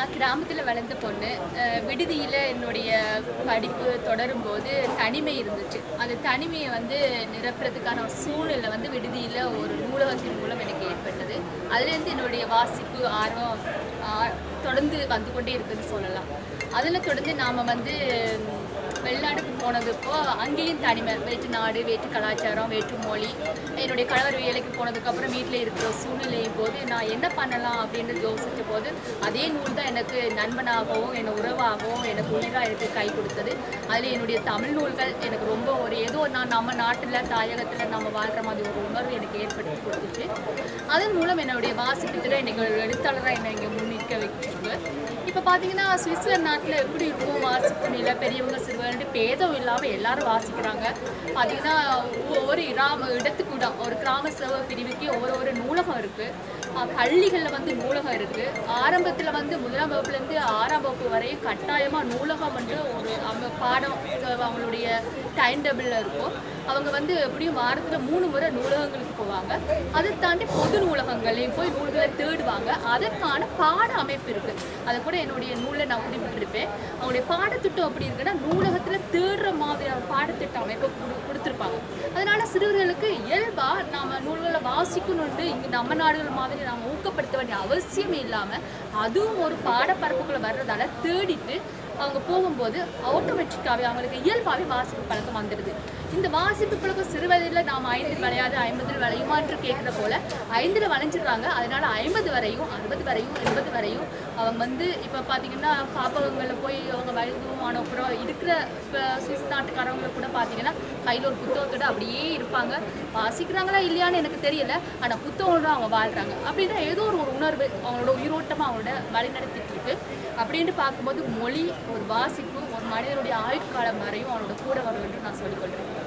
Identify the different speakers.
Speaker 1: நான் கிராமத்தில் வளர்ந்த பொண்ணு அஹ் விடுதியில் என்னுடைய படிப்பு தொடரும் போது தனிமை இருந்துச்சு அந்த தனிமையை வந்து நிரப்புறதுக்கான ஒரு சூழ்நிலை வந்து விடுதியில் ஒரு நூலகத்தின் மூலம் எனக்கு ஏற்பட்டது அதுலேருந்து என்னுடைய வாசிப்பு ஆர்வம் ஆ- தொடர்ந்து வந்து கொண்டே இருக்குன்னு சொல்லலாம் அதில் தொடர்ந்து நாம் வந்து ம், வெளிநாடுக்கு போனதுப்போ அங்கேயும் தனிமை வேற்று நாடு வேற்று கலாச்சாரம் வேற்று மொழி என்னுடைய கணவர் வேலைக்கு போனதுக்கப்புறம் வீட்டில் இருக்கிற சூழ்நிலையும் போது நான் என்ன பண்ணலாம் அப்படின்னு யோசித்த போது அதே நூல் தான் எனக்கு நண்பனாகவும் என் உறவாகவும் எனக்கு உயிராக எனக்கு கை கொடுத்தது அதில் என்னுடைய தமிழ் நூல்கள் எனக்கு ரொம்ப ஒரு ஏதோ நான் நம்ம நாட்டில் தாயகத்தில் நம்ம வாழ்கிற மாதிரி ஒரு உணர்வு எனக்கு ஏற்படுத்தி கொடுத்துச்சு அதன் மூலம் என்னுடைய வாசிப்பு திறன் இன்னைக்கு ஒரு எழுத்தாளராக என்னை இங்கே முன்னிற்க வைக்கிறது இப்போ பார்த்தீங்கன்னா சுவிட்சர்லாந்து நாட்டில் எப்படி இருக்கும் வாசிப்பு நிலை பெரியவங்க சிறுவர்கள் பேதம் இல்லாமல் எல்லாரும் வாசிக்கிறாங்க பார்த்தீங்கன்னா ஒவ்வொரு கிராம இடத்துக்கு கூட ஒரு கிராம சேவை பிரிவுக்கு ஒரு ஒரு நூலகம் இருக்குது பள்ளிகளில் வந்து நூலகம் இருக்குது ஆரம்பத்தில் வந்து முதலாம் வகுப்புலேருந்து ஆறாம் வகுப்பு வரையும் கட்டாயமாக நூலகம் வந்து ஒரு அவங்க பாடம் அவங்களுடைய டைம் டேபிளில் இருக்கும் அவங்க வந்து எப்படியும் வாரத்தில் மூணு முறை நூலகங்களுக்கு போவாங்க அதை தாண்டி பொது நூலகங்களையும் போய் நூல்களை தேடுவாங்க அதற்கான பாட அமைப்பு இருக்குது அதை கூட என்னுடைய நூலில் நான் குறிப்பிட்டிருப்பேன் அவங்களுடைய பாடத்திட்டம் எப்படி இருக்குன்னா நூலகத்தில் தேடுற மாதிரியான பாடத்திட்ட அமைப்பை கொடு கொடுத்துருப்பாங்க அதனால சிறுவர்களுக்கு இயல்பாக நாம நூல்களை வாசிக்கணுன்ட்டு இங்கே நம்ம நாடுகள் மாதிரி நாம ஊக்கப்படுத்த வேண்டிய அவசியமே இல்லாமல் அதுவும் ஒரு பாடப்பரப்புக்குள்ளே வர்றதால தேடிட்டு அவங்க போகும்போது ஆட்டோமேட்டிக்காகவே அவங்களுக்கு இயல்பாகவே வாசிப்பு பழக்கம் வந்துடுது இந்த வாசிப்பு பழக்கம் சிறு வயதில் நாம் ஐந்தில் விளையாது ஐம்பதில் விளையுமான்று கேட்குற போல ஐந்தில் வளைஞ்சிடுறாங்க அதனால ஐம்பது வரையும் அறுபது வரையும் எண்பது வரையும் அவங்க வந்து இப்போ பார்த்தீங்கன்னா காப்பகங்களில் போய் அவங்க வயதுமான அப்புறம் இருக்கிற இப்போ சுவிஸ் நாட்டுக்காரவங்க கூட பார்த்தீங்கன்னா கையில் ஒரு புத்தகத்தோட அப்படியே இருப்பாங்க வாசிக்கிறாங்களா இல்லையான்னு எனக்கு தெரியல ஆனால் புத்தகங்களோட அவங்க வாழ்கிறாங்க அப்படின்னா ஏதோ ஒரு ஒரு உணர்வு அவங்களோட உயிரோட்டமாக அவங்களோட வழி நடத்திட்டு இருக்கு அப்படின்ட்டு பார்க்கும்போது மொழி ஒரு வாசிப்பு ஒரு மனிதனுடைய ஆயுட்காலம் வரையும் அவனோட கூட வரும் என்று நான் சொல்லிக்கொள்கிறேன்